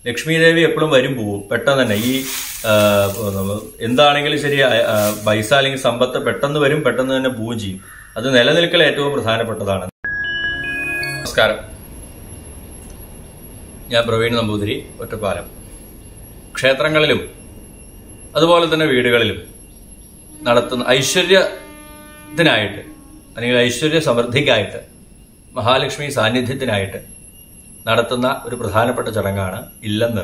ലക്ഷ്മി ദേവി എപ്പോഴും വരും പോവും പെട്ടെന്ന് തന്നെ ഈ ആ, എന്താണെങ്കിലും ശരി ആ, ആ, പൈസ അല്ലെങ്കിൽ സമ്പത്ത് പെട്ടെന്ന് വരും പെട്ടെന്ന് തന്നെ പോവുകയും ചെയ്യും അത് നിലനിൽക്കൽ ഏറ്റവും പ്രധാനപ്പെട്ടതാണ് നമസ്കാരം ഞാൻ പ്രവീൺ നമ്പൂതിരി ഒറ്റപ്പാലം ക്ഷേത്രങ്ങളിലും അതുപോലെ തന്നെ വീടുകളിലും നടത്തുന്ന ഐശ്വര്യത്തിനായിട്ട് അല്ലെങ്കിൽ ഐശ്വര്യ സമൃദ്ധിക്കായിട്ട് മഹാലക്ഷ്മി സാന്നിധ്യത്തിനായിട്ട് നടത്തുന്ന ഒരു പ്രധാനപ്പെട്ട ചടങ്ങാണ് ഇല്ലനിറ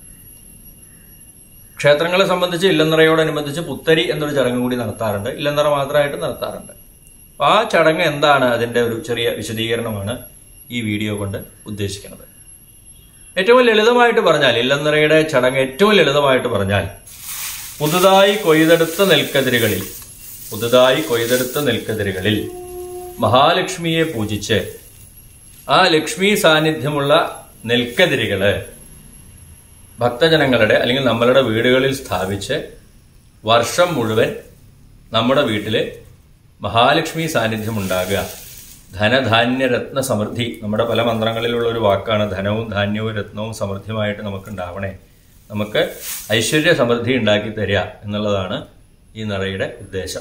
ക്ഷേത്രങ്ങളെ സംബന്ധിച്ച് ഇല്ലനിറയോടനുബന്ധിച്ച് പുത്തരി എന്നൊരു ചടങ്ങ് കൂടി നടത്താറുണ്ട് ഇല്ലനിറ മാത്രമായിട്ട് നടത്താറുണ്ട് അപ്പൊ ആ ചടങ്ങ് എന്താണ് അതിന്റെ ഒരു ചെറിയ വിശദീകരണമാണ് ഈ വീഡിയോ കൊണ്ട് ഉദ്ദേശിക്കുന്നത് ഏറ്റവും ലളിതമായിട്ട് പറഞ്ഞാൽ ഇല്ലനിറയുടെ ചടങ്ങ് ഏറ്റവും ലളിതമായിട്ട് പറഞ്ഞാൽ പുതുതായി കൊയ്തെടുത്ത നെൽക്കതിരുകളിൽ പുതുതായി കൊയ്തെടുത്ത നെൽക്കതിരുകളിൽ മഹാലക്ഷ്മിയെ പൂജിച്ച് ആ ലക്ഷ്മി സാന്നിധ്യമുള്ള നെൽക്കതിരുകള് ഭക്തജനങ്ങളുടെ അല്ലെങ്കിൽ നമ്മളുടെ വീടുകളിൽ സ്ഥാപിച്ച് വർഷം മുഴുവൻ നമ്മുടെ വീട്ടില് മഹാലക്ഷ്മി സാന്നിധ്യം ഉണ്ടാകുക ധനധാന്യ രത്ന സമൃദ്ധി നമ്മുടെ പല മന്ത്രങ്ങളിലുള്ള ഒരു വാക്കാണ് ധനവും ധാന്യവും രത്നവും സമൃദ്ധിയുമായിട്ട് നമുക്ക് ഉണ്ടാവണേ നമുക്ക് ഐശ്വര്യ സമൃദ്ധി ഉണ്ടാക്കി തരിക എന്നുള്ളതാണ് ഈ നിറയുടെ ഉദ്ദേശം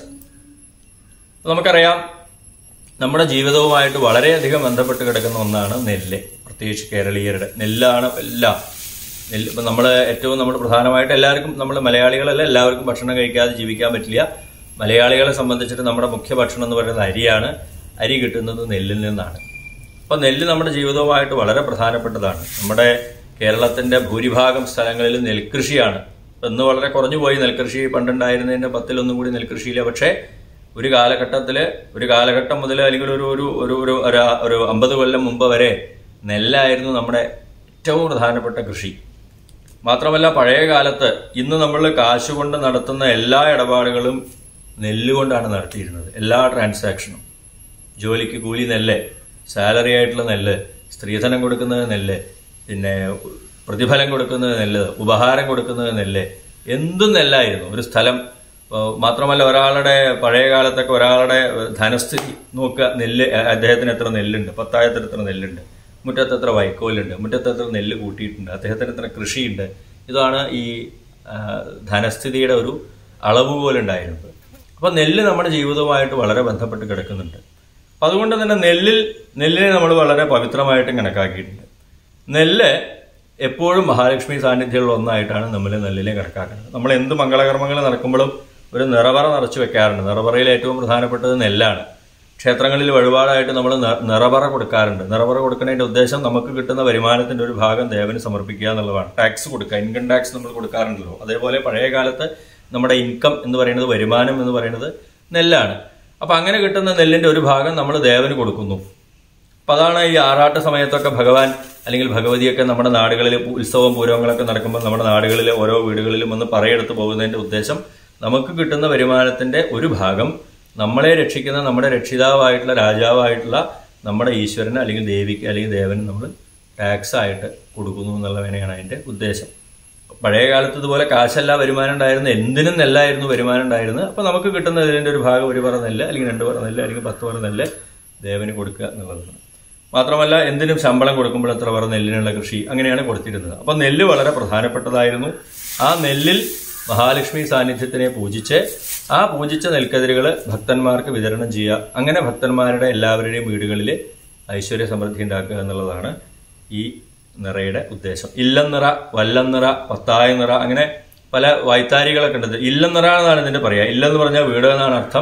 അപ്പൊ നമുക്കറിയാം നമ്മുടെ ജീവിതവുമായിട്ട് വളരെയധികം ബന്ധപ്പെട്ട് കിടക്കുന്ന ഒന്നാണ് നെല്ല് പ്രത്യേകിച്ച് കേരളീയരുടെ നെല്ലാണ് എല്ലാം നെല്ല് ഇപ്പം നമ്മൾ ഏറ്റവും നമ്മൾ പ്രധാനമായിട്ട് എല്ലാവർക്കും നമ്മൾ മലയാളികളല്ല എല്ലാവർക്കും ഭക്ഷണം കഴിക്കാതെ ജീവിക്കാൻ പറ്റില്ല മലയാളികളെ സംബന്ധിച്ചിട്ട് നമ്മുടെ മുഖ്യ ഭക്ഷണം എന്ന് പറയുന്നത് അരിയാണ് അരി കിട്ടുന്നത് നെല്ലിൽ നിന്നാണ് അപ്പം നെല്ല് നമ്മുടെ ജീവിതവുമായിട്ട് വളരെ പ്രധാനപ്പെട്ടതാണ് നമ്മുടെ കേരളത്തിന്റെ ഭൂരിഭാഗം സ്ഥലങ്ങളിൽ നെൽകൃഷിയാണ് ഇപ്പം ഇന്ന് വളരെ കുറഞ്ഞു പോയി നെൽകൃഷി പണ്ടുണ്ടായിരുന്നതിന്റെ പത്തിലൊന്നും കൂടി നെൽകൃഷിയില്ല പക്ഷേ ഒരു കാലഘട്ടത്തിൽ ഒരു കാലഘട്ടം മുതൽ അല്ലെങ്കിൽ ഒരു ഒരു ഒരു ഒരു ഒരു- ഒരു അമ്പത് കൊല്ലം മുമ്പ് വരെ നെല്ലായിരുന്നു നമ്മുടെ ഏറ്റവും പ്രധാനപ്പെട്ട കൃഷി മാത്രമല്ല പഴയ കാലത്ത് ഇന്ന് നമ്മൾ കാശ് കൊണ്ട് നടത്തുന്ന എല്ലാ ഇടപാടുകളും നെല്ലുകൊണ്ടാണ് നടത്തിയിരുന്നത് എല്ലാ ട്രാൻസാക്ഷനും ജോലിക്ക് കൂലി നെല്ല് സാലറി ആയിട്ടുള്ള നെല്ല് സ്ത്രീധനം കൊടുക്കുന്നത് നെല്ല് പിന്നെ പ്രതിഫലം കൊടുക്കുന്നത് നെല്ല് ഉപഹാരം കൊടുക്കുന്നത് നെല്ല് എന്തും നെല്ലായിരുന്നു ഒരു സ്ഥലം ഏ, മാത്രമല്ല ഒരാളുടെ പഴയ കാലത്തൊക്കെ ഒരാളുടെ ധനസ്ഥിതി നോക്കുക നെല്ല് അ- അദ്ദേഹത്തിന് എത്ര നെല്ലുണ്ട് പത്തായത്തിന് എത്ര നെല്ലുണ്ട് മുറ്റത്ത് എത്ര വൈക്കോലുണ്ട് മുറ്റത്ത് എത്ര നെല്ല് കൂട്ടിയിട്ടുണ്ട് അദ്ദേഹത്തിന് എത്ര കൃഷിയുണ്ട് ഇതാണ് ഈ ആ, ധനസ്ഥിതിയുടെ ഒരു അളവ് പോലെ ഉണ്ടായിരുന്നത് അപ്പൊ നെല്ല് നമ്മുടെ ജീവിതവുമായിട്ട് വളരെ ബന്ധപ്പെട്ട് കിടക്കുന്നുണ്ട് അപ്പൊ അതുകൊണ്ട് തന്നെ നെല്ലിൽ നെല്ലിനെ നമ്മൾ വളരെ പവിത്രമായിട്ടും കണക്കാക്കിയിട്ടുണ്ട് നെല്ല് എപ്പോഴും മഹാലക്ഷ്മി സാന്നിധ്യമുള്ള ഒന്നായിട്ടാണ് നമ്മൾ നെല്ലിനെ കണക്കാക്കുന്നത് നമ്മൾ എന്ത് മംഗളകർമ്മങ്ങൾ നടക്കുമ്പോഴും ഒരു നിറവറ നിറച്ചു വെക്കാറുണ്ട് നിറവറയിൽ ഏറ്റവും പ്രധാനപ്പെട്ടത് നെല്ലാണ് ക്ഷേത്രങ്ങളിൽ വഴിപാടായിട്ട് നമ്മൾ നിറവറ കൊടുക്കാറുണ്ട് നിറവറ കൊടുക്കുന്നതിന്റെ ഉദ്ദേശം നമുക്ക് കിട്ടുന്ന വരുമാനത്തിന്റെ ഒരു ഭാഗം ദേവന് സമർപ്പിക്കുക എന്നുള്ളതാണ് ടാക്സ് കൊടുക്കുക ഇൻകം ടാക്സ് നമ്മൾ കൊടുക്കാറുണ്ടല്ലോ അതേപോലെ പഴയ കാലത്ത് നമ്മുടെ ഇൻകം എന്ന് പറയുന്നത് വരുമാനം എന്ന് പറയുന്നത് നെല്ലാണ് അപ്പൊ അങ്ങനെ കിട്ടുന്ന നെല്ലിന്റെ ഒരു ഭാഗം നമ്മൾ ദേവന് കൊടുക്കുന്നു അപ്പൊ അതാണ് ഈ ആറാട്ട് സമയത്തൊക്കെ ഭഗവാൻ അല്ലെങ്കിൽ ഭഗവതിയൊക്കെ നമ്മുടെ നാടുകളിൽ ഉത്സവം പൂരങ്ങളൊക്കെ നടക്കുമ്പോൾ നമ്മുടെ നാടുകളിലെ ഓരോ വീടുകളിലും ഒന്ന് പറയെടുത്ത് പോകുന്നതിന്റെ ഉദ്ദേശം നമുക്ക് കിട്ടുന്ന വരുമാനത്തിന്റെ ഒരു ഭാഗം നമ്മളെ രക്ഷിക്കുന്ന നമ്മുടെ രക്ഷിതാവായിട്ടുള്ള രാജാവായിട്ടുള്ള നമ്മുടെ ഈശ്വരന് അല്ലെങ്കിൽ ദേവിക്ക് അല്ലെങ്കിൽ ദേവന് നമ്മൾ ടാക്സ് ആയിട്ട് കൊടുക്കുന്നു എന്നുള്ളതിനെയാണ് അതിന്റെ ഉദ്ദേശം പഴയ കാലത്ത് ഇതുപോലെ കാശല്ല വരുമാനം ഉണ്ടായിരുന്നു എന്തിനും നെല്ലായിരുന്നു വരുമാനം ഉണ്ടായിരുന്നത് അപ്പൊ നമുക്ക് കിട്ടുന്ന ഇതിന്റെ ഒരു ഭാഗം ഒരു പറ നെല്ല് അല്ലെങ്കിൽ രണ്ട് പറ നെല്ല് അല്ലെങ്കിൽ പത്ത് പറ നെല്ല് ദേവന് കൊടുക്കുക എന്നുള്ളതാണ് മാത്രമല്ല എന്തിനും ശമ്പളം കൊടുക്കുമ്പോൾ എത്ര പറ നെല്ലിനുള്ള കൃഷി അങ്ങനെയാണ് കൊടുത്തിരുന്നത് അപ്പൊ നെല്ല് വളരെ പ്രധാനപ്പെട്ടതായിരുന്നു ആ നെല്ലിൽ മഹാലക്ഷ്മി സാന്നിധ്യത്തിനെ പൂജിച്ച് ആ പൂജിച്ച നെൽക്കതിരുകൾ ഭക്തന്മാർക്ക് വിതരണം ചെയ്യുക അങ്ങനെ ഭക്തന്മാരുടെ എല്ലാവരുടെയും വീടുകളിൽ ഐശ്വര്യ സമൃദ്ധി ഉണ്ടാക്കുക എന്നുള്ളതാണ് ഈ നിറയുടെ ഉദ്ദേശം ഇല്ലനിറ വല്ലനിറ പത്തായ നിറ അങ്ങനെ പല വൈത്താരികളൊക്കെ ഉണ്ട് ഇല്ലനിറ എന്നാണ് ഇതിന്റെ പറയുക ഇല്ലെന്ന് പറഞ്ഞാൽ വീട് എന്നാണ് അർത്ഥം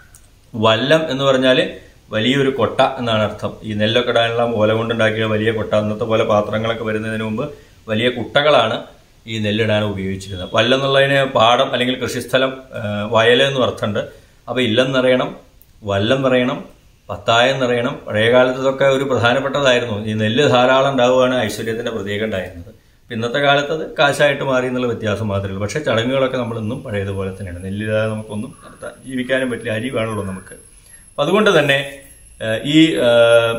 വല്ലം എന്ന് പറഞ്ഞാൽ വലിയൊരു കൊട്ട എന്നാണ് അർത്ഥം ഈ നെല്ലൊക്കെ ഇടാനുള്ള ഓല കൊണ്ടുണ്ടാക്കിയ വലിയ കൊട്ട അന്നത്തെ പോലെ പാത്രങ്ങളൊക്കെ വരുന്നതിന് മുമ്പ് വലിയ കുട്ടകളാണ് ഈ നെല്ലിടാൻ ഉപയോഗിച്ചിരുന്നത് വല്ലെന്നുള്ളതിന് പാടം അല്ലെങ്കിൽ കൃഷിസ്ഥലം ആ, വയല് എന്നും അർത്ഥമുണ്ട് അപ്പൊ ഇല്ലം നിറയണം വല്ലം നിറയണം പത്തായം നിറയണം പഴയ കാലത്ത് ഇതൊക്കെ ഒരു പ്രധാനപ്പെട്ടതായിരുന്നു ഈ നെല്ല് ധാരാളം ഉണ്ടാവുകയാണ് ഐശ്വര്യത്തിന്റെ പ്രതീകം ഉണ്ടായിരുന്നത് ഇപ്പൊ ഇന്നത്തെ കാലത്ത് അത് കാശായിട്ട് മാറി എന്നുള്ള വ്യത്യാസം മാത്രമേ ഉള്ളൂ പക്ഷെ ചടങ്ങുകളൊക്കെ നമ്മൾ ഇന്നും പഴയതുപോലെ തന്നെയാണ് നെല്ലില്ലാതെ നമുക്കൊന്നും നടത്താൻ ജീവിക്കാനും പറ്റില്ല അരി വേണമല്ലോ നമുക്ക് അപ്പൊ അതുകൊണ്ട് തന്നെ ഏഹ്, ഈ ഏഹ്,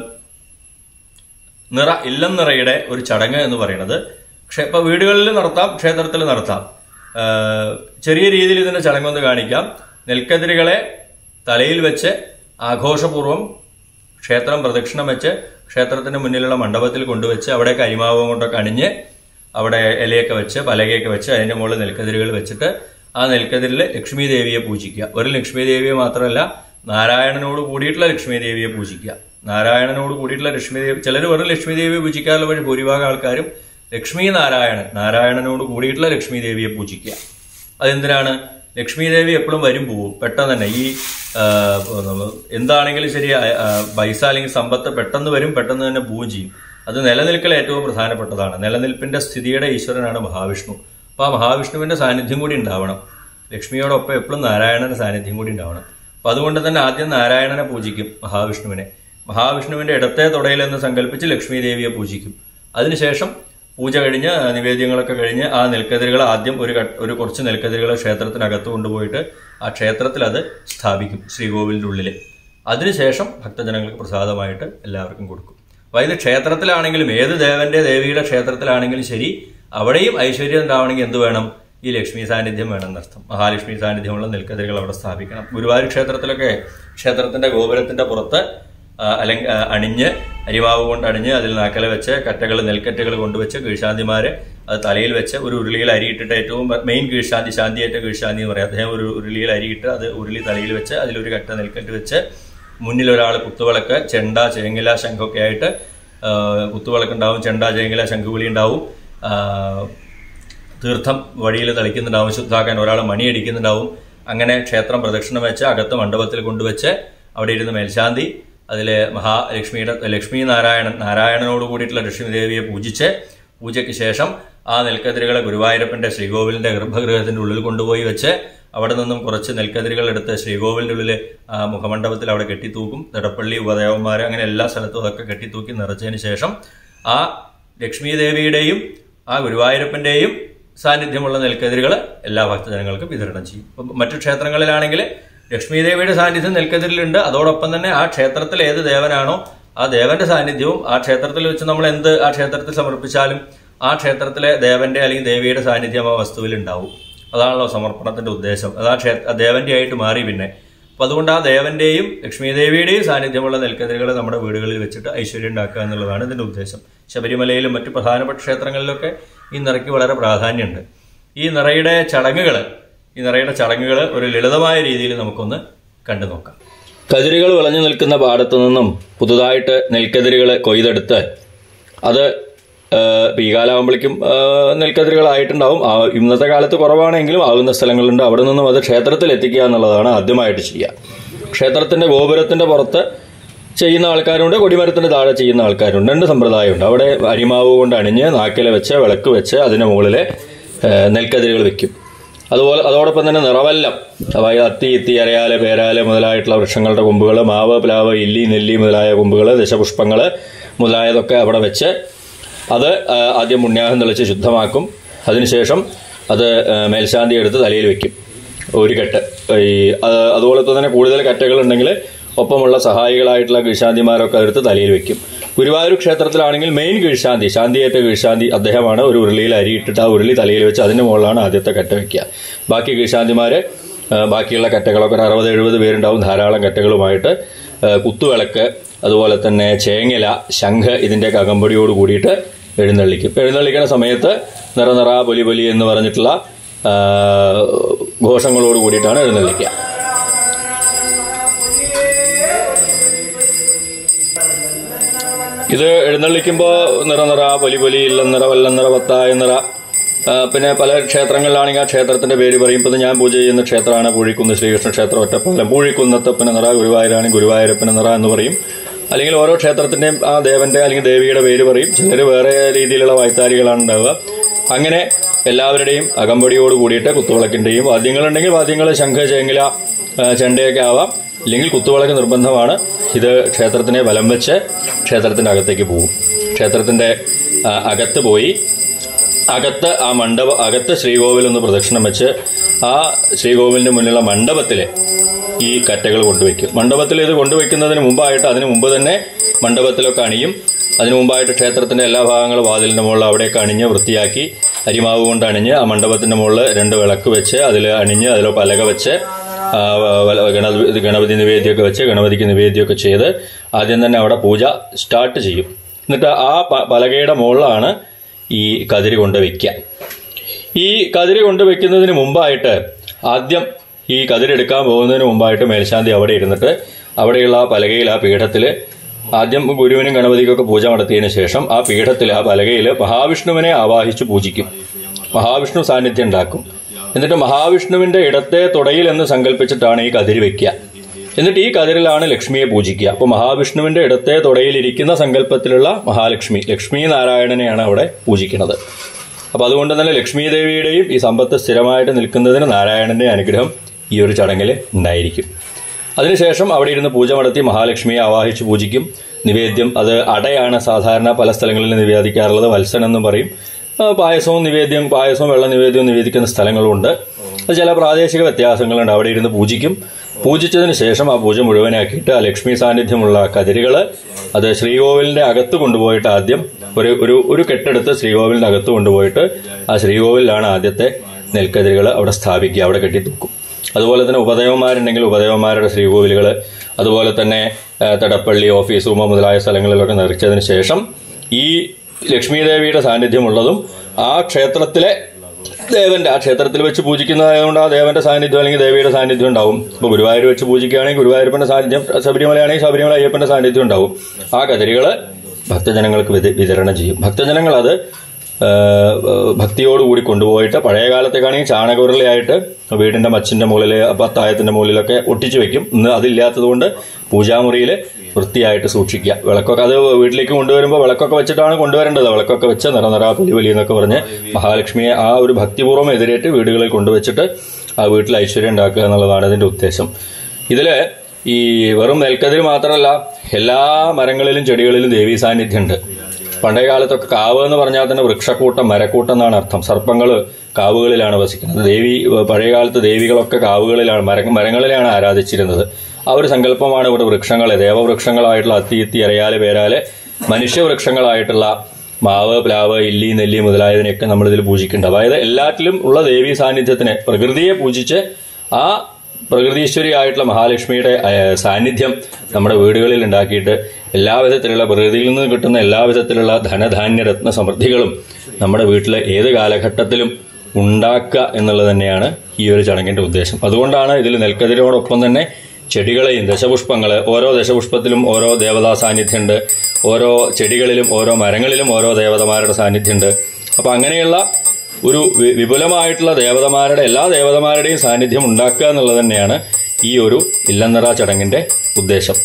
നിറ ഇല്ലം നിറയുടെ ഒരു ചടങ്ങ് എന്ന് പറയുന്നത് ക്ഷേ- ഇപ്പൊ വീടുകളിൽ നടത്താം ക്ഷേത്രത്തിൽ നടത്താം ഏഹ്, ചെറിയ രീതിയിൽ ഇതിന്റെ ചടങ്ങൊന്ന് കാണിക്കാം നെൽക്കതിരുകളെ തലയിൽ വെച്ച് ആഘോഷപൂർവ്വം ക്ഷേത്രം പ്രദക്ഷിണം വെച്ച് ക്ഷേത്രത്തിന് മുന്നിലുള്ള മണ്ഡപത്തിൽ കൊണ്ടുവച്ച് അവിടെ കരിമാവ് കൊണ്ടൊക്കെ അണിഞ്ഞ് അവിടെ ഇലയൊക്കെ വെച്ച് പലകയൊക്കെ വെച്ച് അതിന്റെ മുകളിൽ നെൽക്കതിരുകൾ വെച്ചിട്ട് ആ നെൽക്കതിരിൽ ലക്ഷ്മി ദേവിയെ പൂജിക്കുക ഒരു ലക്ഷ്മി ദേവിയെ മാത്രമല്ല നാരായണനോട് കൂടിയിട്ടുള്ള ലക്ഷ്മി ദേവിയെ പൂജിക്കുക നാരായണനോട് കൂടിയിട്ടുള്ള ലക്ഷ്മി ദേവി ചിലർ വെറും ലക്ഷ്മി ദേവിയെ പൂജിക്കാറുള്ള വഴി ഭൂരിഭാഗം ആൾക്കാരും ലക്ഷ്മി നാരായണൻ നാരായണനോട് കൂടിയിട്ടുള്ള ലക്ഷ്മി ദേവിയെ പൂജിക്കുക അതെന്തിനാണ് ലക്ഷ്മി ദേവി എപ്പോഴും വരും പോവും പെട്ടെന്ന് തന്നെ ഈ ആ, എന്താണെങ്കിലും ശരി ആ, ആ, പൈസ അല്ലെങ്കിൽ സമ്പത്ത് പെട്ടെന്ന് വരും പെട്ടെന്ന് തന്നെ പോവുകയും ചെയ്യും അത് നിലനിൽക്കൽ ഏറ്റവും പ്രധാനപ്പെട്ടതാണ് നിലനിൽപ്പിന്റെ സ്ഥിതിയുടെ ഈശ്വരനാണ് മഹാവിഷ്ണു അപ്പോൾ ആ മഹാവിഷ്ണുവിന്റെ സാന്നിധ്യം കൂടി ഉണ്ടാവണം ലക്ഷ്മിയോടൊപ്പം എപ്പോഴും നാരായണന്റെ സാന്നിധ്യം കൂടി ഉണ്ടാവണം അപ്പൊ അതുകൊണ്ട് തന്നെ ആദ്യം നാരായണനെ പൂജിക്കും മഹാവിഷ്ണുവിനെ മഹാവിഷ്ണുവിന്റെ ഇടത്തെ തുടയിൽ എന്ന് സങ്കല്പിച്ച് ലക്ഷ്മി ദേവിയെ പൂജിക്കും അതിനുശേഷം പൂജ കഴിഞ്ഞ് നിവേദ്യങ്ങളൊക്കെ കഴിഞ്ഞ് ആ നെൽക്കതിരുകൾ ആദ്യം ഒരു കട്ട്- ഒരു കുറച്ച് നെൽക്കതിരുകൾ ക്ഷേത്രത്തിനകത്ത് കൊണ്ടുപോയിട്ട് ആ ക്ഷേത്രത്തിൽ അത് സ്ഥാപിക്കും ശ്രീകോവിലിന്റെ ഉള്ളിൽ അതിനുശേഷം ഭക്തജനങ്ങൾക്ക് പ്രസാദമായിട്ട് എല്ലാവർക്കും കൊടുക്കും അപ്പൊ ഇത് ക്ഷേത്രത്തിലാണെങ്കിലും ഏത് ദേവന്റെ ദേവിയുടെ ക്ഷേത്രത്തിലാണെങ്കിലും ശരി അവിടെയും ഐശ്വര്യം ഉണ്ടാവണമെങ്കിൽ എന്ത് വേണം ഈ ലക്ഷ്മി സാന്നിധ്യം വേണമെന്നർത്ഥം മഹാലക്ഷ്മി സാന്നിധ്യമുള്ള നെൽക്കതിരുകൾ അവിടെ സ്ഥാപിക്കണം ഗുരുവായൂർ ക്ഷേത്രത്തിലൊക്കെ ക്ഷേത്രത്തിന്റെ ഗോപുരത്തിന്റെ പുറത്ത് ആ, അലങ്ക ആ, അണിഞ്ഞ് അരിമാവ് കൊണ്ട് അണിഞ്ഞ് അതിൽ നാക്കല വെച്ച് കറ്റകൾ നെൽക്കറ്റകൾ കൊണ്ടുവച്ച് കീഴ്ശാന്തിമാര് അത് തലയിൽ വെച്ച് ഒരു ഉരുളിയിൽ അരിയിട്ടിട്ട് ഏറ്റവും മെയിൻ കീഴ്ശാന്തി ശാന്തിയേറ്റ കീഴ്ശാന്തി എന്ന് പറയാം അദ്ദേഹം ഒരു ഉരുളിയിൽ അരിയിട്ട് അത് ഉരുളി തലയിൽ വെച്ച് അതിലൊരു കറ്റ നെൽക്കറ്റ് വെച്ച് മുന്നിൽ ഒരാൾ കുത്തുവിളക്ക് ചെണ്ട ചേങ്ങില ശംഖൊക്കെ ആയിട്ട് ആ, കുത്തുവിളക്ക് ഉണ്ടാവും ചെണ്ട ചേങ്ങില ശംഖുവിളി ഉണ്ടാവും ആ, തീർത്ഥം വഴിയിൽ തളിക്കുന്നുണ്ടാവും ശുദ്ധാക്കാൻ ഒരാൾ മണിയടിക്കുന്നുണ്ടാവും അങ്ങനെ ക്ഷേത്രം പ്രദക്ഷിണം വെച്ച് അകത്ത് മണ്ഡപത്തിൽ കൊണ്ടുവച്ച് അവിടെ ഇരുന്ന് മേൽശാന്തി അതിലെ മഹാലക്ഷ്മിയുടെ ലക്ഷ്മി നാരായണൻ നാരായണനോട് കൂടിയിട്ടുള്ള ലക്ഷ്മി ദേവിയെ പൂജിച്ച് പൂജയ്ക്ക് ശേഷം ആ നെൽക്കതിരുകളെ ഗുരുവായൂരപ്പന്റെ ശ്രീകോവിലിന്റെ ഗർഭഗൃഹത്തിന്റെ ഉള്ളിൽ കൊണ്ടുപോയി വെച്ച് അവിടെ നിന്നും കുറച്ച് നെൽക്കതിരുകൾ എടുത്ത് ശ്രീകോവിലിന്റെ ഉള്ളിൽ ആ മുഖമണ്ഡപത്തിൽ അവിടെ കെട്ടിത്തൂക്കും തിടപ്പള്ളി ഉപദേവന്മാർ അങ്ങനെ എല്ലാ സ്ഥലത്തും അതൊക്കെ കെട്ടിത്തൂക്കി നിറച്ചതിന് ശേഷം ആ ലക്ഷ്മി ദേവിയുടെയും ആ ഗുരുവായൂരപ്പന്റെയും സാന്നിധ്യമുള്ള നെൽക്കതിരുകൾ എല്ലാ ഭക്തജനങ്ങൾക്കും വിതരണം ചെയ്യും ഇപ്പം മറ്റു ക്ഷേത്രങ്ങളിലാണെങ്കിൽ ലക്ഷ്മി ദേവിയുടെ സാന്നിധ്യം നെൽക്കതിരിലുണ്ട് അതോടൊപ്പം തന്നെ ആ ക്ഷേത്രത്തിൽ ഏത് ദേവനാണോ ആ ദേവന്റെ സാന്നിധ്യവും ആ ക്ഷേത്രത്തിൽ വെച്ച് നമ്മൾ എന്ത് ആ ക്ഷേത്രത്തിൽ സമർപ്പിച്ചാലും ആ ക്ഷേത്രത്തിലെ ദേവന്റെ അല്ലെങ്കിൽ ദേവിയുടെ സാന്നിധ്യം ആ വസ്തുവിൽ ഉണ്ടാവും അതാണല്ലോ സമർപ്പണത്തിന്റെ ഉദ്ദേശം അത് ആ ക്ഷേത്ര ആ ദേവന്റെ ആയിട്ട് മാറി പിന്നെ അപ്പൊ അതുകൊണ്ട് ആ ദേവന്റെയും ലക്ഷ്മി ദേവിയുടെയും സാന്നിധ്യമുള്ള നെൽക്കതിരുകൾ നമ്മുടെ വീടുകളിൽ വെച്ചിട്ട് ഐശ്വര്യം ഉണ്ടാക്കുക എന്നുള്ളതാണ് ഇതിന്റെ ഉദ്ദേശം ശബരിമലയിലും മറ്റു പ്രധാനപ്പെട്ട ക്ഷേത്രങ്ങളിലൊക്കെ ഈ നിറയ്ക്ക് വളരെ പ്രാധാന്യമുണ്ട് ഈ നിറയുടെ ചടങ്ങുകൾ ഈ നിറയുടെ ചടങ്ങുകൾ ഒരു ലളിതമായ രീതിയിൽ നമുക്കൊന്ന് കണ്ടു നോക്കാം കതിരുകൾ വിളഞ്ഞു നിൽക്കുന്ന പാടത്തു നിന്നും പുതുതായിട്ട് നെൽക്കതിരുകൾ കൊയ്തെടുത്ത് അത് ഏഹ്, ഇപ്പൊ ഈ കാലാകുമ്പോഴേക്കും ഏഹ്, നെൽക്കതിരുകളായിട്ടുണ്ടാവും ആ, ഇന്നത്തെ കാലത്ത് കുറവാണെങ്കിലും ആകുന്ന സ്ഥലങ്ങളുണ്ട് അവിടെ നിന്നും അത് ക്ഷേത്രത്തിൽ എത്തിക്കുക എന്നുള്ളതാണ് ആദ്യമായിട്ട് ചെയ്യുക ക്ഷേത്രത്തിന്റെ ഗോപുരത്തിന്റെ പുറത്ത് ചെയ്യുന്ന ആൾക്കാരുണ്ട് കൊടിമരത്തിന്റെ താഴെ ചെയ്യുന്ന ആൾക്കാരുണ്ട് രണ്ട് സമ്പ്രദായമുണ്ട് അവിടെ അരിമാവ് കൊണ്ട് അണിഞ്ഞ് നാക്കില വെച്ച് വിളക്ക് വെച്ച് അതിന് മുകളിൽ നെൽക്കതിരുകൾ വെക്കും അതുപോലെ അതോടൊപ്പം തന്നെ നിറവല്ലം അതായത് അത്തി ഇത്തി അരയാല് പേരാല് മുതലായിട്ടുള്ള വൃക്ഷങ്ങളുടെ കൊമ്പുകൾ മാവ് പ്ലാവ് ഇല്ലി നെല്ലി മുതലായ കൊമ്പുകൾ ദശപുഷ്പങ്ങൾ മുതലായതൊക്കെ അവിടെ വെച്ച് അത് ആ, ആദ്യം പുണ്യാഹം തെളിച്ച് ശുദ്ധമാക്കും അതിനുശേഷം അത് ആ, മേൽശാന്തി എടുത്ത് തലയിൽ വെക്കും ഒരു കെട്ട് ഈ അത് അതുപോലെ തന്നെ കൂടുതൽ കറ്റകളുണ്ടെങ്കിൽ ഒപ്പമുള്ള സഹായികളായിട്ടുള്ള കീഴ്ശാന്തിമാരൊക്കെ എടുത്ത് തലയിൽ വെക്കും ഗുരുവായൂർ ക്ഷേത്രത്തിലാണെങ്കിൽ മെയിൻ കീഴ്ശാന്തി ശാന്തിയേറ്റ കീഴ്ശാന്തി അദ്ദേഹമാണ് ഒരു ഉരുളിയിൽ അരിയിട്ടിട്ട് ആ ഉരുളി തലയിൽ വെച്ച് അതിന്റെ മുകളിലാണ് ആദ്യത്തെ കറ്റ വെക്കുക ബാക്കി കീഴ്ശാന്തിമാര് ആ, ബാക്കിയുള്ള കറ്റകളൊക്കെ ഒരു അറുപത് എഴുപത് പേരുണ്ടാവും ധാരാളം കറ്റകളുമായിട്ട് ആ, കുത്തുവിളക്ക് അതുപോലെ തന്നെ ചേങ്ങല ശംഖ് ഇതിന്റെയൊക്കെ അകമ്പടിയോട് കൂടിയിട്ട് എഴുന്നള്ളിക്കും എഴുന്നള്ളിക്കുന്ന സമയത്ത് നിറ നിറ പൊലി പൊലി എന്ന് പറഞ്ഞിട്ടുള്ള ആ, ഘോഷങ്ങളോട് കൂടിയിട്ടാണ് എഴുന്നള്ളിക്കുക ഇത് എഴുന്നള്ളിക്കുമ്പോൾ നിറ നിറ പൊലി പൊലി ഇല്ലം നിറ വല്ലം നിറ പത്തായ നിറ ആ, പിന്നെ പല ക്ഷേത്രങ്ങളിലാണെങ്കിൽ ആ ക്ഷേത്രത്തിന്റെ പേര് പറയും ഇപ്പം ഞാൻ പൂജ ചെയ്യുന്ന ക്ഷേത്രമാണ് പൂഴിക്കുന്ന് ശ്രീകൃഷ്ണ ക്ഷേത്രം ഒറ്റപ്പാലം പൂഴിക്കുന്നത്തപ്പന നിറ ഗുരുവായൂരാണ് ഗുരുവായൂരപ്പന നിറ എന്ന് പറയും അല്ലെങ്കിൽ ഓരോ ക്ഷേത്രത്തിന്റെയും ആ ദേവന്റെ അല്ലെങ്കിൽ ദേവിയുടെ പേര് പറയും ചിലർ വേറെ രീതിയിലുള്ള വായ്ത്താരികളാണ് ഉണ്ടാവുക അങ്ങനെ എല്ലാവരുടെയും അകമ്പടിയോട് കൂടിയിട്ട് കുത്തുവിളക്കിന്റെയും വാദ്യങ്ങളുണ്ടെങ്കിൽ വാദ്യങ്ങൾ ശംഖ ചേങ്ങില ആ, ചെണ്ടയൊക്കെ ആവാം ഇല്ലെങ്കിൽ കുത്തുവിളക്ക് നിർബന്ധമാണ് ഇത് ക്ഷേത്രത്തിനെ വലം വെച്ച് ക്ഷേത്രത്തിന്റെ അകത്തേക്ക് പോകും ക്ഷേത്രത്തിന്റെ ആ, അകത്ത് പോയി അകത്ത് ആ മണ്ഡപ അകത്ത് ശ്രീകോവിൽ ഒന്ന് പ്രദക്ഷിണം വെച്ച് ആ ശ്രീകോവിലിന്റെ മുന്നിലുള്ള മണ്ഡപത്തില് ഈ കറ്റകൾ കൊണ്ടുവയ്ക്കും മണ്ഡപത്തിൽ ഇത് കൊണ്ടുവയ്ക്കുന്നതിന് മുമ്പായിട്ട് അതിന് മുമ്പ് തന്നെ മണ്ഡപത്തിലൊക്കെ അണിയും അതിനു മുമ്പായിട്ട് ക്ഷേത്രത്തിന്റെ എല്ലാ ഭാഗങ്ങളും വാതിലിന്റെ മുകളിൽ അവിടെയൊക്കെ അണിഞ്ഞ് വൃത്തിയാക്കി അരിമാവ് കൊണ്ട് അണിഞ്ഞ് ആ മണ്ഡപത്തിന്റെ മുകളിൽ രണ്ട് വിളക്ക് വെച്ച് അതിൽ അണിഞ്ഞ് അതിൽ പലക വെച്ച് ആ, വല- ഗണപതി ഗണപതി നിവേദ്യമൊക്കെ വെച്ച് ഗണപതിക്ക് നിവേദ്യമൊക്കെ ചെയ്ത് ആദ്യം തന്നെ അവിടെ പൂജ സ്റ്റാർട്ട് ചെയ്യും എന്നിട്ട് ആ പ- പലകയുടെ മുകളിലാണ് ഈ കതിര് കൊണ്ട് വെക്കുക ഈ കതിര് കൊണ്ട് വെക്കുന്നതിന് മുമ്പായിട്ട് ആദ്യം ഈ കതിരെടുക്കാൻ പോകുന്നതിന് മുമ്പായിട്ട് മേൽശാന്തി അവിടെ ഇരുന്നിട്ട് അവിടെയുള്ള ആ പലകയിൽ ആ പീഠത്തിൽ ആദ്യം ഗുരുവിനും ഗണപതിക്കൊക്കെ പൂജ നടത്തിയതിനു ശേഷം ആ പീഠത്തിൽ ആ പലകയിൽ മഹാവിഷ്ണുവിനെ ആവാഹിച്ച് പൂജിക്കും മഹാവിഷ്ണു സാന്നിധ്യം ഉണ്ടാക്കും എന്നിട്ട് മഹാവിഷ്ണുവിന്റെ ഇടത്തെ തുടയിൽ എന്ന് സങ്കല്പിച്ചിട്ടാണ് ഈ കതിര് വെക്കുക എന്നിട്ട് ഈ കതിരിലാണ് ലക്ഷ്മിയെ പൂജിക്കുക അപ്പോൾ മഹാവിഷ്ണുവിന്റെ ഇടത്തെ തുടയിൽ ഇരിക്കുന്ന സങ്കല്പത്തിലുള്ള മഹാലക്ഷ്മി ലക്ഷ്മി നാരായണനെയാണ് അവിടെ പൂജിക്കുന്നത് അപ്പൊ അതുകൊണ്ട് തന്നെ ലക്ഷ്മി ദേവിയുടെയും ഈ സമ്പത്ത് സ്ഥിരമായിട്ട് നിൽക്കുന്നതിന് നാരായണന്റെ അനുഗ്രഹം ഈ ഒരു ചടങ്ങിൽ ഉണ്ടായിരിക്കും അതിനുശേഷം അവിടെ ഇരുന്ന് പൂജ നടത്തി മഹാലക്ഷ്മിയെ ആവാഹിച്ച് പൂജിക്കും നിവേദ്യം അത് അടയാണ് സാധാരണ പല സ്ഥലങ്ങളിൽ നിവേദിക്കാറുള്ളത് വത്സൻ എന്നും പറയും ആ, പായസവും നിവേദ്യം പായസവും വെള്ള നിവേദ്യവും നിവേദിക്കുന്ന സ്ഥലങ്ങളുണ്ട് അത് ചില പ്രാദേശിക വ്യത്യാസങ്ങളുണ്ട് അവിടെ ഇരുന്ന് പൂജിക്കും പൂജിച്ചതിന് ശേഷം ആ പൂജ മുഴുവനാക്കിയിട്ട് ആ ലക്ഷ്മി സാന്നിധ്യമുള്ള കതിരുകൾ അത് ശ്രീകോവിലിന്റെ അകത്ത് കൊണ്ടുപോയിട്ട് ആദ്യം ഒരു ഒരു ഒരു കെട്ടെടുത്ത് ശ്രീകോവിലിന്റെ അകത്ത് കൊണ്ടുപോയിട്ട് ആ ശ്രീകോവിലാണ് ആദ്യത്തെ നെൽക്കതിരുകൾ അവിടെ സ്ഥാപിക്കുക അവിടെ കെട്ടി തൂക്കും അതുപോലെ തന്നെ ഉപദേവന്മാരുണ്ടെങ്കിൽ ഉപദേവന്മാരുടെ ശ്രീകോവിലുകൾ അതുപോലെ തന്നെ ആ, തടപ്പള്ളി ഓഫീസ് റൂമ മുതലായ സ്ഥലങ്ങളിലൊക്കെ നിറച്ചതിന് ശേഷം ഈ ലക്ഷ്മി ദേവിയുടെ സാന്നിധ്യമുള്ളതും ആ ക്ഷേത്രത്തിലെ ദേവന്റെ ആ ക്ഷേത്രത്തിൽ വെച്ച് പൂജിക്കുന്നതായതുകൊണ്ട് ആ ദേവന്റെ സാന്നിധ്യം അല്ലെങ്കിൽ ദേവിയുടെ സാന്നിധ്യം ഉണ്ടാവും ഇപ്പൊ ഗുരുവായൂർ വെച്ച് പൂജിക്കുകയാണെങ്കിൽ ഗുരുവായൂരപ്പന്റെ സാന്നിധ്യം ശബരിമലയാണെങ്കിൽ ശബരിമല അയ്യപ്പന്റെ സാന്നിധ്യം ഉണ്ടാവും ആ കതിരികള് ഭക്തജനങ്ങൾക്ക് വിത- വിതരണം ചെയ്യും ഭക്തജനങ്ങൾ അത് ആ, ഭക്തിയോടുകൂടി കൊണ്ടുപോയിട്ട് പഴയ കാലത്തേക്കാണെങ്കിൽ ചാണകവുരുളയായിട്ട് വീടിന്റെ മച്ചിന്റെ മുകളിൽ പത്തായത്തിന്റെ മുകളിലൊക്കെ ഒട്ടിച്ചു വെക്കും ഇന്ന് അതില്ലാത്തതുകൊണ്ട് പൂജാമുറിയിൽ വൃത്തിയായിട്ട് സൂക്ഷിക്കുക വിളക്കൊക്കെ അത് വീട്ടിലേക്ക് കൊണ്ടുവരുമ്പോൾ വിളക്കൊക്കെ വെച്ചിട്ടാണ് കൊണ്ടുവരേണ്ടത് വിളക്കൊക്കെ വെച്ച് നിറനിറ പുലി പുലി എന്നൊക്കെ പറഞ്ഞ് മഹാലക്ഷ്മിയെ ആ ഒരു ഭക്തിപൂർവ്വം എതിരേറ്റ് വീടുകളിൽ കൊണ്ടുവച്ചിട്ട് ആ വീട്ടിൽ ഐശ്വര്യം ഉണ്ടാക്കുക എന്നുള്ളതാണ് ഇതിന്റെ ഉദ്ദേശം ഇതില് ഈ വെറും നെൽക്കതിര് മാത്രമല്ല എല്ലാ മരങ്ങളിലും ചെടികളിലും ദേവീ സാന്നിധ്യമുണ്ട് പണ്ടേ കാലത്തൊക്കെ കാവ് എന്ന് പറഞ്ഞാൽ തന്നെ വൃക്ഷക്കൂട്ടം മരക്കൂട്ടം എന്നാണ് അർത്ഥം സർപ്പങ്ങൾ കാവുകളിലാണ് വസിക്കുന്നത് ദേവി പഴയ കാലത്ത് ദേവികളൊക്കെ കാവുകളിലാണ് മര മരങ്ങളിലാണ് ആരാധിച്ചിരുന്നത് ആ ഒരു സങ്കല്പമാണ് ഇവിടെ വൃക്ഷങ്ങളെ ദേവവൃക്ഷങ്ങളായിട്ടുള്ള അത്തി ഇത്തി അരയാല് പേരാല് മനുഷ്യവൃക്ഷങ്ങളായിട്ടുള്ള മാവ് പ്ലാവ് ഇല്ലി നെല്ലി മുതലായതിനെയൊക്കെ നമ്മൾ ഇതിൽ പൂജിക്കുന്നുണ്ട് അതായത് എല്ലാറ്റിലും ഉള്ള ദേവീ സാന്നിധ്യത്തിന് പ്രകൃതിയെ പൂജിച്ച് ആ പ്രകൃതീശ്വരിയായിട്ടുള്ള മഹാലക്ഷ്മിയുടെ ഏഹ്, സാന്നിധ്യം നമ്മുടെ വീടുകളിൽ ഉണ്ടാക്കിയിട്ട് എല്ലാവിധത്തിലുള്ള പ്രകൃതിയിൽ നിന്ന് കിട്ടുന്ന എല്ലാവിധത്തിലുള്ള ധനധാന്യ രത്ന സമൃദ്ധികളും നമ്മുടെ വീട്ടിലെ ഏത് കാലഘട്ടത്തിലും ഉണ്ടാക്കുക എന്നുള്ളത് തന്നെയാണ് ഈ ഒരു ചടങ്ങിന്റെ ഉദ്ദേശം അതുകൊണ്ടാണ് ഇതിൽ നെൽക്കതിരോടൊപ്പം തന്നെ ചെടികളെയും ദശപുഷ്പങ്ങള് ഓരോ ദശപുഷ്പത്തിലും ഓരോ ദേവതാ സാന്നിധ്യമുണ്ട് ഓരോ ചെടികളിലും ഓരോ മരങ്ങളിലും ഓരോ ദേവതമാരുടെ സാന്നിധ്യമുണ്ട് അപ്പൊ അങ്ങനെയുള്ള ഒരു വി- വിപുലമായിട്ടുള്ള ദേവതമാരുടെ എല്ലാ ദേവതമാരുടെയും സാന്നിധ്യം ഉണ്ടാക്കുക എന്നുള്ളത് തന്നെയാണ് ഈ ഒരു ഇല്ലന്നറ ചടങ്ങിന്റെ ഉദ്ദേശം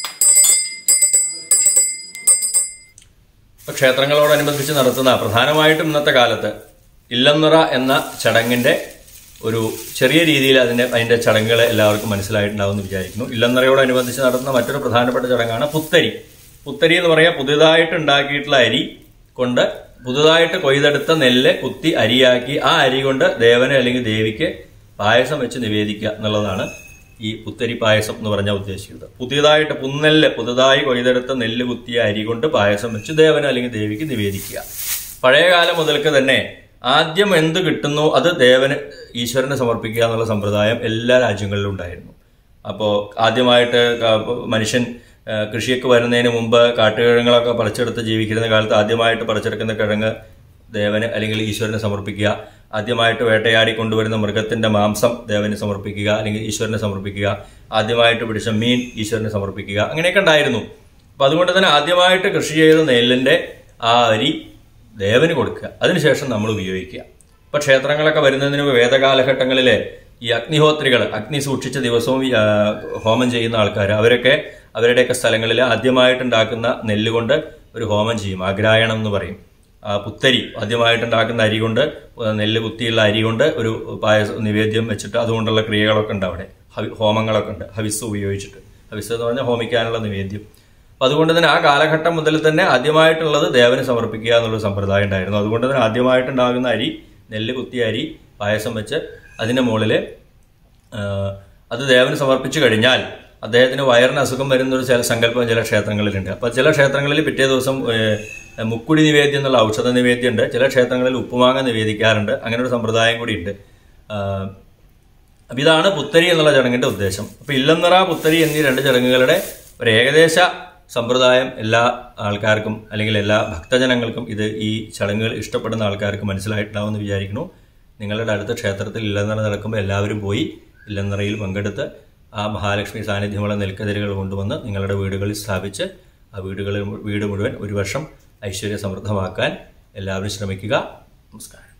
ഇപ്പൊ ക്ഷേത്രങ്ങളോടനുബന്ധിച്ച് നടത്തുന്ന പ്രധാനമായിട്ടും ഇന്നത്തെ കാലത്ത് ഇല്ലന്നറ എന്ന ചടങ്ങിന്റെ ഒരു ചെറിയ രീതിയിൽ അതിന്റെ അതിന്റെ ചടങ്ങുകൾ എല്ലാവർക്കും മനസ്സിലായിട്ടുണ്ടാവും എന്ന് വിചാരിക്കുന്നു ഇല്ലന്നറയോടനുബന്ധിച്ച് നടത്തുന്ന മറ്റൊരു പ്രധാനപ്പെട്ട ചടങ്ങാണ് പുത്തരി പുത്തരി എന്ന് പറയാ പുതുതായിട്ട് ഉണ്ടാക്കിയിട്ടുള്ള അരി കൊണ്ട് പുതുതായിട്ട് കൊയ്തെടുത്ത നെല്ല് കുത്തി അരിയാക്കി ആ അരി കൊണ്ട് ദേവന് അല്ലെങ്കിൽ ദേവിക്ക് പായസം വെച്ച് നിവേദിക്കുക എന്നുള്ളതാണ് ഈ പുത്തരി പായസം എന്ന് പറഞ്ഞാൽ ഉദ്ദേശിക്കുന്നത് പുതിയതായിട്ട് പുന്നെല്ല് പുതുതായി കൊയ്തെടുത്ത നെല്ല് കുത്തിയ അരി കൊണ്ട് പായസം വെച്ച് ദേവന് അല്ലെങ്കിൽ ദേവിക്ക് നിവേദിക്കുക പഴയ കാലം മുതൽക്ക് തന്നെ ആദ്യം എന്ത് കിട്ടുന്നു അത് ദേവന് ഈശ്വരന് സമർപ്പിക്കുക എന്നുള്ള സമ്പ്രദായം എല്ലാ രാജ്യങ്ങളിലും ഉണ്ടായിരുന്നു അപ്പോൾ ആദ്യമായിട്ട് ക- മനുഷ്യൻ ആ, കൃഷിയൊക്കെ വരുന്നതിന് മുമ്പ് കാട്ടുകിഴങ്ങുകളൊക്കെ പറിച്ചെടുത്ത് ജീവിക്കുന്ന കാലത്ത് ആദ്യമായിട്ട് പറിച്ചെടുക്കുന്ന കിഴങ്ങ് ദേവന് അല്ലെങ്കിൽ ഈശ്വരന് സമർപ്പിക്കുക ആദ്യമായിട്ട് വേട്ടയാടി കൊണ്ടുവരുന്ന മൃഗത്തിന്റെ മാംസം ദേവന് സമർപ്പിക്കുക അല്ലെങ്കിൽ ഈശ്വരന് സമർപ്പിക്കുക ആദ്യമായിട്ട് പിടിച്ച മീൻ ഈശ്വരന് സമർപ്പിക്കുക അങ്ങനെയൊക്കെ ഉണ്ടായിരുന്നു അപ്പൊ അതുകൊണ്ട് തന്നെ ആദ്യമായിട്ട് കൃഷി ചെയ്ത നെല്ലിന്റെ ആ അരി ദേവന് കൊടുക്കുക അതിനുശേഷം നമ്മൾ ഉപയോഗിക്കുക ഇപ്പൊ ക്ഷേത്രങ്ങളൊക്കെ വരുന്നതിന് മുമ്പ് വേദകാലഘട്ടങ്ങളിലെ ഈ അഗ്നിഹോത്രികൾ അഗ്നി സൂക്ഷിച്ച ദിവസവും ഈ, ആ, ഹോമം ചെയ്യുന്ന ആൾക്കാർ അവരൊക്കെ അവരുടെയൊക്കെ സ്ഥലങ്ങളിൽ ആദ്യമായിട്ടുണ്ടാക്കുന്ന നെല്ല് കൊണ്ട് ഒരു ഹോമം ചെയ്യും ആഗ്രായണം എന്ന് പറയും ആ, പുത്തരി ആദ്യമായിട്ടുണ്ടാക്കുന്ന അരി കൊണ്ട് നെല്ല് കുത്തിയുള്ള അരി കൊണ്ട് ഒരു പായസ നിവേദ്യം വെച്ചിട്ട് അതുകൊണ്ടുള്ള ക്രിയകളൊക്കെ ഉണ്ട് അവിടെ ഹവി- ഹോമങ്ങളൊക്കെ ഉണ്ട് ഹവിസ് ഉപയോഗിച്ചിട്ട് ഹവിസ് എന്ന് പറഞ്ഞാൽ ഹോമിക്കാനുള്ള നിവേദ്യം അപ്പൊ അതുകൊണ്ട് തന്നെ ആ കാലഘട്ടം മുതൽ തന്നെ ആദ്യമായിട്ടുള്ളത് ദേവന് സമർപ്പിക്കുക എന്നുള്ള സമ്പ്രദായം ഉണ്ടായിരുന്നു അതുകൊണ്ട് തന്നെ ആദ്യമായിട്ടുണ്ടാകുന്ന അരി നെല്ല് കുത്തിയ അരി പായസം വെച്ച് അതിന്റെ മുകളിൽ അത് ദേവന് സമർപ്പിച്ചു കഴിഞ്ഞാൽ അദ്ദേഹത്തിന് വയറിന് അസുഖം വരുന്ന ഒരു ചില സങ്കല്പം ചില ക്ഷേത്രങ്ങളിലുണ്ട് അപ്പൊ ചില ക്ഷേത്രങ്ങളിൽ പിറ്റേ ദിവസം ഏഹ്, മുക്കുടി നിവേദ്യം എന്നുള്ള ഔഷധ നിവേദ്യം ഉണ്ട് ചില ക്ഷേത്രങ്ങളിൽ ഉപ്പുമാങ്ങ നിവേദിക്കാറുണ്ട് അങ്ങനെ ഒരു സമ്പ്രദായം കൂടി ഉണ്ട് ആഹ്, അപ്പൊ ഇതാണ് പുത്തരി എന്നുള്ള ചടങ്ങിന്റെ ഉദ്ദേശം അപ്പൊ ഇല്ലന്നറ പുത്തരി എന്നീ രണ്ട് ചടങ്ങുകളുടെ ഒരു ഏകദേശ സമ്പ്രദായം എല്ലാ ആൾക്കാർക്കും അല്ലെങ്കിൽ എല്ലാ ഭക്തജനങ്ങൾക്കും ഇത് ഈ ചടങ്ങുകൾ ഇഷ്ടപ്പെടുന്ന ആൾക്കാർക്ക് മനസ്സിലായിട്ടുണ്ടാവുമെന്ന് വിചാരിക്കുന്നു നിങ്ങളുടെ അടുത്ത ക്ഷേത്രത്തിൽ ഇല്ലന്നറ നടക്കുമ്പോൾ എല്ലാവരും പോയി ഇല്ലന്നറയിൽ പങ്കെടുത്ത് ആ മഹാലക്ഷ്മി സാന്നിധ്യമുള്ള നെൽക്കതിരുകൾ കൊണ്ടുവന്ന് നിങ്ങളുടെ വീടുകളിൽ സ്ഥാപിച്ച് ആ വീടുകളിൽ വീട് മുഴുവൻ ഒരു വർഷം ഐശ്വര്യ സമൃദ്ധമാക്കാൻ എല്ലാവരും ശ്രമിക്കുക നമസ്കാരം